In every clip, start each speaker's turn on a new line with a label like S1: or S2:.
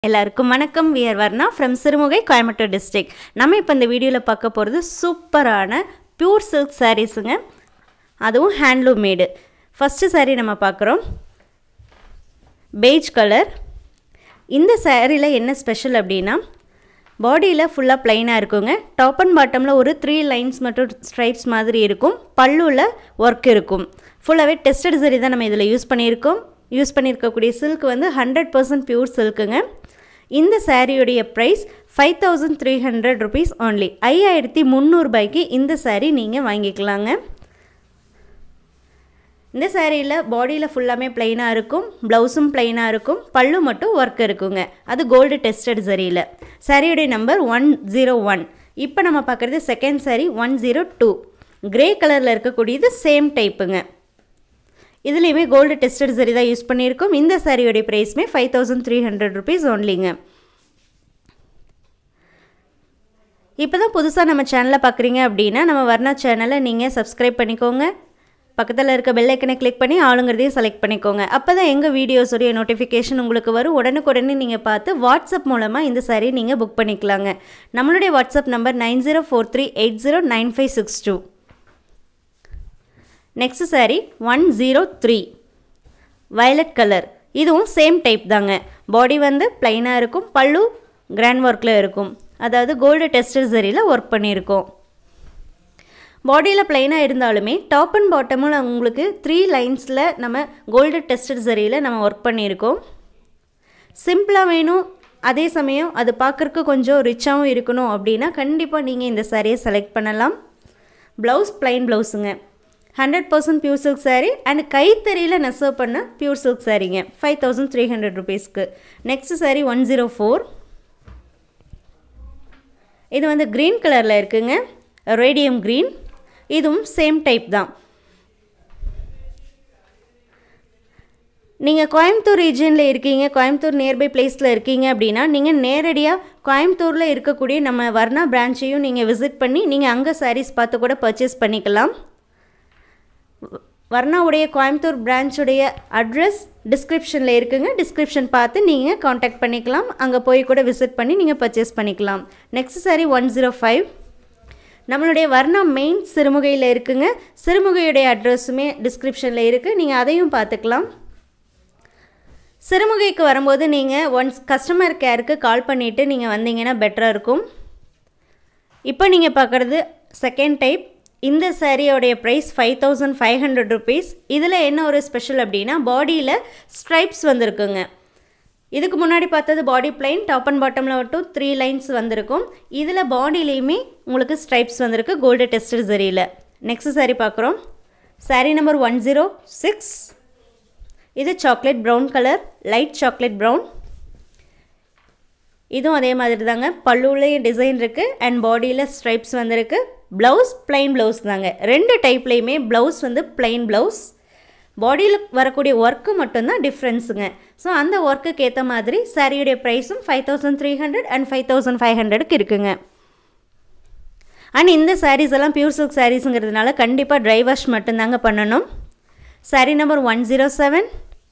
S1: எல்லாருக்கும் வணக்கம் we are Varna from Sirumugai Coimbatore district நம்ம இப்போ இந்த வீடியோவில் பார்க்க போகிறது சூப்பரான பியூர் சில்க் சாரீஸுங்க அதுவும் ஹேண்ட்லூம் மேடு ஃபஸ்ட்டு saree நம்ம பார்க்குறோம் பெய்ஜ் கலர் இந்த சாரியில் என்ன ஸ்பெஷல் அப்படின்னா பாடியில் ஃபுல்லாக ப்ளைனாக இருக்குங்க டாப் அண்ட் பாட்டமில் ஒரு த்ரீ லைன்ஸ் மற்றும் ஸ்ட்ரைப்ஸ் மாதிரி இருக்கும் பல்லுவில் ஒர்க் இருக்கும் ஃபுல்லாகவே டெஸ்டட் சரி தான் நம்ம இதில் யூஸ் பண்ணியிருக்கோம் யூஸ் பண்ணியிருக்கக்கூடிய சில்க் வந்து ஹண்ட்ரட் பர்சன்ட் பியூர் சில்க்குங்க இந்த சாரியுடைய price five thousand three hundred rupees only ஐயாயிரத்தி முந்நூறுபாய்க்கு இந்த சாரீ நீங்கள் வாங்கிக்கலாங்க இந்த சாரியில் பாடியில் ஃபுல்லாமே ப்ளைனாக இருக்கும் ப்ளவுஸும் ப்ளைனாக இருக்கும் பல்லு மட்டும் ஒர்க் இருக்குங்க அது கோல்டு டெஸ்டட் சரியில் சாரியுடைய நம்பர் ஒன் ஜீரோ ஒன் இப்போ நம்ம பார்க்குறது second sari one zero two grey கலரில் இருக்கக்கூடியது சேம் டைப்புங்க இதுலேயுமே கோல்டு டெஸ்டட் சரி தான் யூஸ் பண்ணியிருக்கோம் இந்த சாரியோடைய ப்ரைஸுமே five thousand three hundred rupees ஒன்லிங்க இப்போ தான் புதுசாக நம்ம சேனலை பார்க்குறீங்க அப்படின்னா நம்ம வர்ணா சேனலை நீங்கள் சப்ஸ்கிரைப் பண்ணிக்கோங்க பக்கத்தில் இருக்க பெல் ஐக்கனை கிளிக் பண்ணி ஆளுங்கிறதையும் செலக்ட் பண்ணிக்கோங்க அப்போ தான் எங்கள் வீடியோஸுடைய நோட்டிஃபிகேஷன் உங்களுக்கு வரும் உடனுக்குடனே நீங்கள் பார்த்து வாட்ஸ்அப் மூலமாக இந்த சாரீ நீங்கள் புக் பண்ணிக்கலாங்க நம்மளுடைய WhatsApp number nine zero four three eight zero nine five six two next sari one zero three violet colour இதுவும் சேம் டைப் தாங்க பாடி வந்து ப்ளைனாக இருக்கும் பல்லு கிராண்ட் ஒர்க்கில் இருக்கும் அதாவது கோல்டு டெஸ்டர் சரியில் ஒர்க் பண்ணியிருக்கோம் பாடியில் ப்ளைனாக இருந்தாலுமே டாப் அண்ட் பாட்டமும் உங்களுக்கு த்ரீ லைன்ஸில் நம்ம கோல்டு டெஸ்டட் சரியில் நம்ம ஒர்க் பண்ணியிருக்கோம் சிம்பிளாக வேணும் அதே சமயம் அது பார்க்குறக்கு கொஞ்சம் ரிச்சாகவும் இருக்கணும் அப்படின்னா கண்டிப்பாக நீங்கள் இந்த சாரியை செலக்ட் பண்ணலாம் ப்ளவுஸ் ப்ளைன் ப்ளவுஸுங்க hundred percent pure silk sari and கைத்தறியில் நெசவு பண்ண பியூர் சில்க் சாரீங்க ஃபைவ் தௌசண்ட் த்ரீ ஹண்ட்ரட் ருபீஸ்க்கு next sari one zero four இது வந்து க்ரீன் கலரில் இருக்குங்க ரேடியம் க்ரீன் இதுவும் சேம் டைப் தான் நீங்கள் கோயம்புத்தூர் ரீஜனில் இருக்கீங்க கோயம்புத்தூர் நியர்பை பிளேஸில் இருக்கீங்க அப்படின்னா நீங்கள் நேரடியாக கோயம்புத்தூரில் இருக்கக்கூடிய நம்ம வர்ணா பிரான்ச்சையும் நீங்கள் விசிட் பண்ணி நீங்கள் அங்கே சாரீஸ் பார்த்து கூட பர்ச்சேஸ் பண்ணிக்கலாம் வர்ணாவுடைய கோயம்புத்தூர் பிரான்ச்சுடைய அட்ரஸ் டிஸ்கிரிப்ஷனில் இருக்குங்க டிஸ்கிரிப்ஷன் பார்த்து நீங்கள் காண்டாக்ட் பண்ணிக்கலாம் அங்கே போய் கூட விசிட் பண்ணி நீங்கள் பர்ச்சேஸ் பண்ணிக்கலாம் next sari one zero five நம்மளுடைய வர்ணா மெயின் சிறுமுகையில் இருக்குங்க சிறுமுகையுடைய அட்ரஸுமே டிஸ்கிரிப்ஷனில் இருக்குது நீங்கள் அதையும் பார்த்துக்கலாம் சிறுமுகைக்கு வரும்போது நீங்கள் ஒன்ஸ் கஸ்டமர் கேருக்கு கால் பண்ணிவிட்டு நீங்கள் வந்தீங்கன்னா பெட்டராக இருக்கும் இப்போ நீங்கள் பார்க்குறது செகண்ட் டைப் இந்த சாரியோடைய price five thousand five hundred rupees இதில் என்ன ஒரு ஸ்பெஷல் அப்படின்னா பாடியில் ஸ்ட்ரைப்ஸ் வந்திருக்குங்க இதுக்கு முன்னாடி பார்த்தது பாடி பிளைன் டாப் அண்ட் பாட்டமில் மட்டும் த்ரீ லைன்ஸ் வந்திருக்கும் இதில் பாடியிலையுமே உங்களுக்கு ஸ்ட்ரைப்ஸ் வந்திருக்கு கோல்டு டெஸ்டர் சரியில் நெக்ஸ்ட் சாரீ பார்க்குறோம் sari number one zero six இது chocolate brown colour light chocolate brown இதுவும் அதே மாதிரி தாங்க பல்லுலேயும் டிசைன் இருக்குது அண்ட் பாடியில் ஸ்ட்ரைப்ஸ் வந்திருக்கு ப்ளவுஸ் பிளைன் ப்ளவுஸ் தாங்க ரெண்டு டைப்லேயுமே ப்ளவுஸ் வந்து பிளைன் ப்ளவுஸ் பாடியில் வரக்கூடிய ஒர்க்கு மட்டும்தான் டிஃப்ரென்ஸுங்க ஸோ அந்த ஒர்க்குக்கு ஏற்ற மாதிரி சாரியுடைய ப்ரைஸும் five thousand three hundred and five thousand five ஹண்ட்ரடுக்கு இருக்குங்க அண்ட் இந்த சாரீஸ் எல்லாம் பியூர் சில்க் சாரீஸுங்கிறதுனால கண்டிப்பாக ட்ரை வாஷ் மட்டும்தாங்க பண்ணணும் sari number one zero seven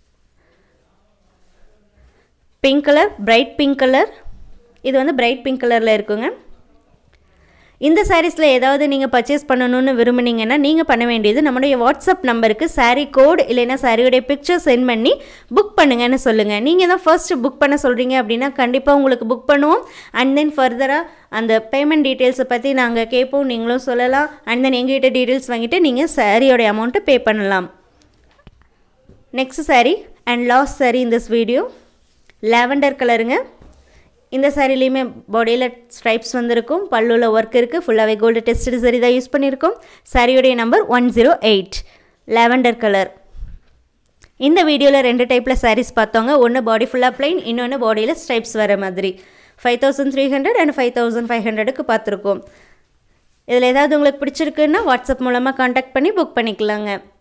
S1: pink colour bright pink colour இது வந்து பிரைட் பிங்க் கலரில் இருக்குங்க இந்த சாரீஸில் ஏதாவது நீங்கள் பர்ச்சேஸ் பண்ணணும்னு விரும்புனீங்கன்னா நீங்கள் பண்ண வேண்டியது நம்மளுடைய வாட்ஸ்அப் நம்பருக்கு சாரீ கோட் இல்லைன்னா சாரியோடைய பிக்சர் சென்ட் பண்ணி புக் பண்ணுங்கன்னு சொல்லுங்கள் நீங்கள் தான் ஃபர்ஸ்ட் புக் பண்ண சொல்கிறீங்க அப்படின்னா கண்டிப்பாக உங்களுக்கு புக் பண்ணுவோம் அண்ட் தென் ஃபர்தராக அந்த பேமெண்ட் டீட்டெயில்ஸை பற்றி நாங்கள் கேட்போம் நீங்களும் சொல்லலாம் அண்ட் தென் எங்ககிட்ட டீட்டெயில்ஸ் வாங்கிட்டு நீங்கள் சாரியோடைய அமௌண்ட்டை பே பண்ணலாம் next sari and last sari இந்த வீடியோ லாவெண்டர் கலருங்க இந்த சாரிலையுமே பாடியில் ஸ்ட்ரைப்ஸ் வந்திருக்கும் பல்லுவில் ஒர்க் இருக்குது ஃபுல்லாகவே கோல்டு டெஸ்டட் சரி தான் யூஸ் பண்ணியிருக்கோம் சாரியுடைய number one zero eight lavender colour இந்த வீடியோவில் ரெண்டு டைப்பில் சாரீஸ் பார்த்தோங்க ஒன்று பாடி ஃபுல்லாக ப்ளைன் இன்னொன்று பாடியில் ஸ்ட்ரைப்ஸ் வர மாதிரி five thousand three hundred and five thousand five ஹண்ட்ரடுக்கு பார்த்துருக்கோம் இதில் ஏதாவது உங்களுக்கு பிடிச்சிருக்குன்னா வாட்ஸ்அப் மூலமாக காண்டாக்ட் பண்ணி புக் பண்ணிக்கலாங்க